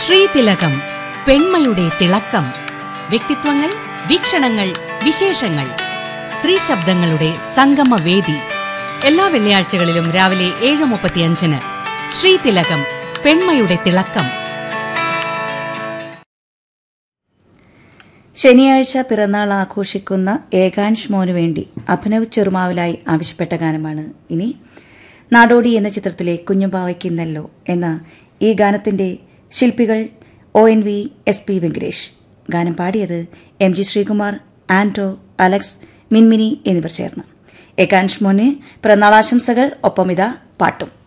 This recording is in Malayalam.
ശ്രീതിലകം പെൺമയുടെ തിളക്കം വ്യക്തിത്വങ്ങൾ വീക്ഷണങ്ങൾ വിശേഷങ്ങൾ സ്ത്രീ ശബ്ദങ്ങളുടെ സംഗമവേദി എല്ലാ വെള്ളിയാഴ്ചകളിലും രാവിലെ ഏഴ് മുപ്പത്തിയഞ്ചിന് ശ്രീതിലകം പെൺമയുടെ തിളക്കം ശനിയാഴ്ച പിറന്നാൾ ആഘോഷിക്കുന്ന ഏകാൻഷ് മോനു വേണ്ടി അഭിനവ് ചെറുമാവിലായി ആവശ്യപ്പെട്ട ഗാനമാണ് ഇനി നാടോടി എന്ന ചിത്രത്തിലെ കുഞ്ഞുമ്പാവയ്ക്കുന്നല്ലോ എന്ന ഈ ഗാനത്തിന്റെ ശില്പികൾ O N V S P Venkatesh ഗാനം പാടിയത് M G Sreekumar Anto Alex Minmini എന്നിവർ ചേർന്ന് ഏകാൻഷ് മോന് പിറന്നാളാശംസകൾ ഒപ്പമിത പാട്ടും